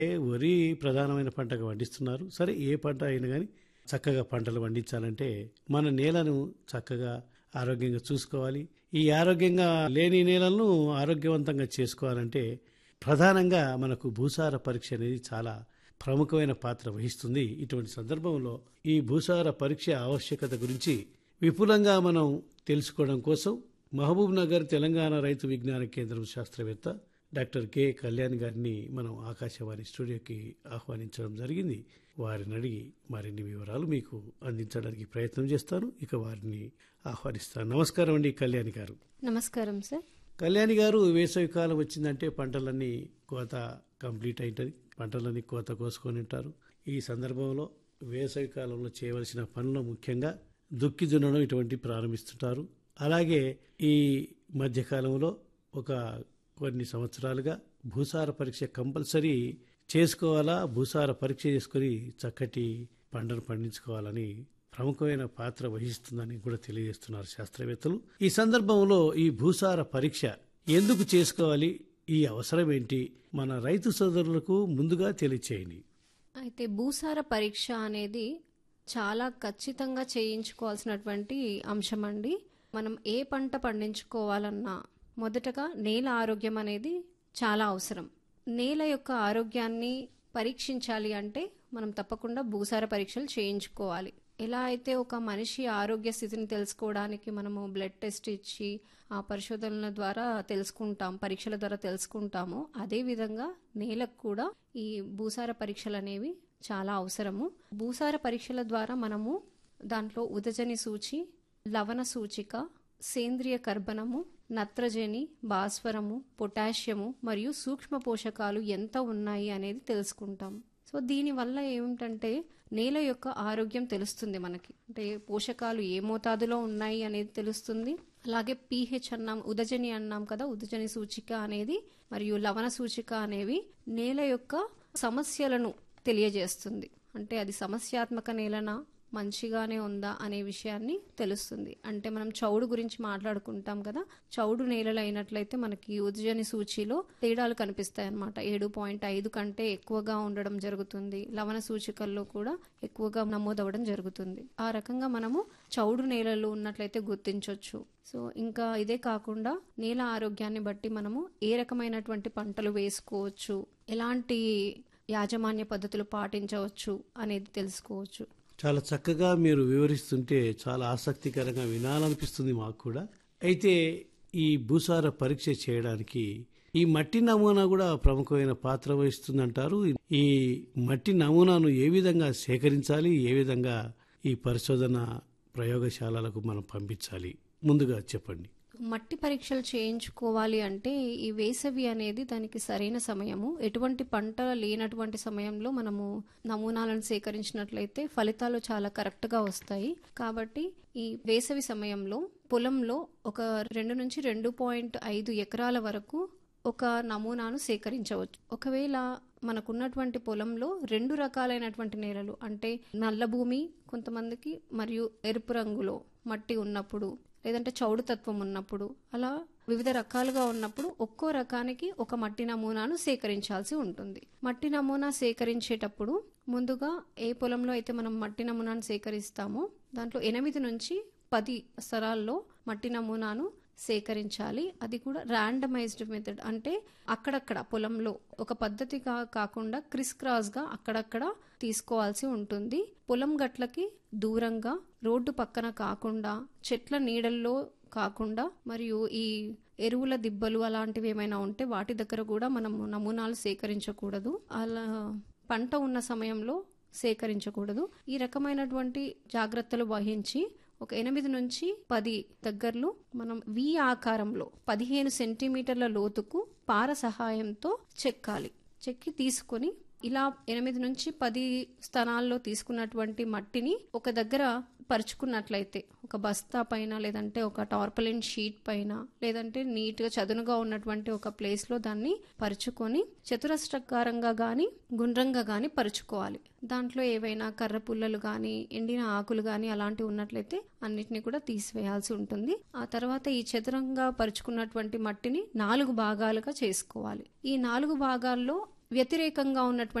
వరి ప్రధానమైన పంటగా పండిస్తున్నారు సరే ఏ పంట అయినా కానీ చక్కగా పంటలు పండించాలంటే మన నేలను చక్కగా ఆరోగ్యంగా చూసుకోవాలి ఈ ఆరోగ్యంగా లేని నేలలను ఆరోగ్యవంతంగా చేసుకోవాలంటే ప్రధానంగా మనకు భూసార పరీక్ష అనేది చాలా ప్రముఖమైన పాత్ర వహిస్తుంది ఇటువంటి సందర్భంలో ఈ భూసార పరీక్ష ఆవశ్యకత గురించి విపులంగా మనం తెలుసుకోవడం కోసం మహబూబ్ నగర్ తెలంగాణ రైతు విజ్ఞాన కేంద్రం శాస్త్రవేత్త డాక్టర్ కె కళ్యాణ్ గారిని మనం ఆకాశవాణి స్టూడియోకి ఆహ్వానించడం జరిగింది వారిని అడిగి మరిన్ని వివరాలు మీకు అందించడానికి ప్రయత్నం చేస్తాను ఇక వారిని ఆహ్వానిస్తాను నమస్కారం అండి కళ్యాణి గారు నమస్కారం సార్ కళ్యాణి గారు వేసవి కాలం వచ్చిందంటే పంటలన్నీ కోత కంప్లీట్ అయింటది పంటలన్నీ కోత కోసుకొని ఉంటారు ఈ సందర్భంలో వేసవి కాలంలో చేయవలసిన పనులు ముఖ్యంగా దుక్కి దున్నడం ఇటువంటి ప్రారంభిస్తుంటారు అలాగే ఈ మధ్యకాలంలో ఒక కొన్ని సంవత్సరాలుగా భూసార పరీక్ష కంపల్సరీ చేసుకోవాలా భూసార పరీక్ష చేసుకొని చక్కటి పంటను పండించుకోవాలని ప్రముఖమైన పాత్ర వహిస్తుందని కూడా తెలియజేస్తున్నారు శాస్త్రవేత్తలు ఈ సందర్భంలో ఈ భూసార పరీక్ష ఎందుకు చేసుకోవాలి ఈ అవసరం ఏంటి మన రైతు సోదరులకు ముందుగా తెలియచేయండి అయితే భూసార పరీక్ష అనేది చాలా ఖచ్చితంగా చేయించుకోవాల్సినటువంటి అంశం అండి మనం ఏ పంట పండించుకోవాలన్నా మొదటగా నేల ఆరోగ్యం అనేది చాలా అవసరం నేల యొక్క ఆరోగ్యాన్ని పరీక్షించాలి అంటే మనం తప్పకుండా భూసార పరీక్షలు చేయించుకోవాలి ఎలా అయితే ఒక మనిషి ఆరోగ్య స్థితిని తెలుసుకోవడానికి మనము బ్లడ్ టెస్ట్ ఇచ్చి ఆ పరిశోధనల ద్వారా తెలుసుకుంటాం పరీక్షల ద్వారా తెలుసుకుంటామో అదే విధంగా నేలకు కూడా ఈ భూసార పరీక్షలు అనేవి చాలా అవసరము భూసార పరీక్షల ద్వారా మనము దాంట్లో ఉదజని సూచి లవణ సూచిక సేంద్రియ కర్బనము నత్రజని భాస్వరము పొటాషియము మరియు సూక్ష్మ పోషకాలు ఎంత ఉన్నాయి అనేది తెలుసుకుంటాం సో దీనివల్ల ఏమిటంటే నేల యొక్క ఆరోగ్యం తెలుస్తుంది మనకి అంటే పోషకాలు ఏ మోతాదులో ఉన్నాయి అనేది తెలుస్తుంది అలాగే పీహెచ్ అన్నాం ఉదజని అన్నాం కదా ఉదజని సూచిక అనేది మరియు లవణ సూచిక అనేవి నేల యొక్క సమస్యలను తెలియజేస్తుంది అంటే అది సమస్యాత్మక నేలనా మంచిగానే ఉందా అనే విషయాన్ని తెలుస్తుంది అంటే మనం చౌడు గురించి మాట్లాడుకుంటాం కదా చౌడు నేలలు అయినట్లయితే మనకి ఉద్జని సూచిలో తేడాలు కనిపిస్తాయి అన్నమాట ఏడు పాయింట్ ఐదు కంటే ఎక్కువగా ఉండడం జరుగుతుంది లవణ సూచికల్లో కూడా ఎక్కువగా నమోదవడం జరుగుతుంది ఆ రకంగా మనము చౌడు నేలలు ఉన్నట్లయితే గుర్తించవచ్చు సో ఇంకా ఇదే కాకుండా నేల ఆరోగ్యాన్ని బట్టి మనము ఏ రకమైనటువంటి పంటలు వేసుకోవచ్చు ఎలాంటి యాజమాన్య పద్ధతులు పాటించవచ్చు అనేది తెలుసుకోవచ్చు చాలా చక్కగా మీరు వివరిస్తుంటే చాలా ఆసక్తికరంగా వినాలనిపిస్తుంది మాకు కూడా అయితే ఈ భూసార పరీక్ష చేయడానికి ఈ మట్టి నమూనా కూడా ప్రముఖమైన పాత్ర వహిస్తుందంటారు ఈ మట్టి నమూనాను ఏ విధంగా సేకరించాలి ఏ విధంగా ఈ పరిశోధన ప్రయోగశాలలకు మనం పంపించాలి ముందుగా చెప్పండి మట్టి పరీక్షలు చేయించుకోవాలి అంటే ఈ వేసవి అనేది దానికి సరైన సమయము ఎటువంటి పంట లేనటువంటి సమయంలో మనము నమూనాలను సేకరించినట్లయితే ఫలితాలు చాలా కరెక్ట్ గా వస్తాయి కాబట్టి ఈ వేసవి సమయంలో పొలంలో ఒక రెండు నుంచి రెండు పాయింట్ ఐదు ఎకరాల వరకు ఒక నమూనాను సేకరించవచ్చు ఒకవేళ మనకున్నటువంటి పొలంలో రెండు రకాలైనటువంటి నేలలు అంటే నల్ల భూమి కొంతమందికి మరియు ఎరుపు రంగులో మట్టి ఉన్నప్పుడు లేదంటే చౌడు తత్వం ఉన్నప్పుడు అలా వివిధ రకాలుగా ఉన్నప్పుడు ఒక్కో రకానికి ఒక మట్టి నమూనాను సేకరించాల్సి ఉంటుంది మట్టి నమూనా సేకరించేటప్పుడు ముందుగా ఏ పొలంలో అయితే మనం మట్టి నమూనాను సేకరిస్తామో దాంట్లో ఎనిమిది నుంచి పది స్థలాల్లో మట్టి నమూనాను సేకరించాలి అది కూడా ర్యాండమైజ్డ్ మెథడ్ అంటే అక్కడక్కడ పొలంలో ఒక పద్ధతిగా కాకుండా క్రిస్ క్రాస్ గా అక్కడక్కడ తీసుకోవాల్సి ఉంటుంది పొలం గట్లకి దూరంగా రోడ్డు పక్కన కాకుండా చెట్ల నీడల్లో కాకుండా మరియు ఈ ఎరువుల దిబ్బలు అలాంటివి ఏమైనా ఉంటే వాటి దగ్గర కూడా మనం నమూనాలు సేకరించకూడదు అలా పంట ఉన్న సమయంలో సేకరించకూడదు ఈ రకమైనటువంటి జాగ్రత్తలు వహించి ఒక ఎనిమిది నుంచి పది దగ్గరలో మనం వి ఆకారంలో పదిహేను సెంటీమీటర్ల లోతుకు పార సహాయంతో చెక్కాలి చెక్కి తీసుకొని ఇలా ఎనిమిది నుంచి పది స్థానాల్లో తీసుకున్నటువంటి మట్టిని ఒక దగ్గర పరుచుకున్నట్లయితే ఒక బస్తా పైన లేదంటే ఒక టార్పలిన్ షీట్ పైన లేదంటే నీట్గా చదునుగా ఉన్నటువంటి ఒక ప్లేస్లో దాన్ని పరుచుకొని చతురస్రకారంగా గాని గుండ్రంగా గాని పరుచుకోవాలి దాంట్లో ఏవైనా కర్ర పుల్లలు గాని ఎండిన ఆకులు గాని అలాంటివి ఉన్నట్లయితే అన్నిటిని కూడా తీసివేయాల్సి ఉంటుంది ఆ తర్వాత ఈ చతురంగా పరుచుకున్నటువంటి మట్టిని నాలుగు భాగాలుగా చేసుకోవాలి ఈ నాలుగు భాగాల్లో వ్యతిరేకంగా ఉన్నటువంటి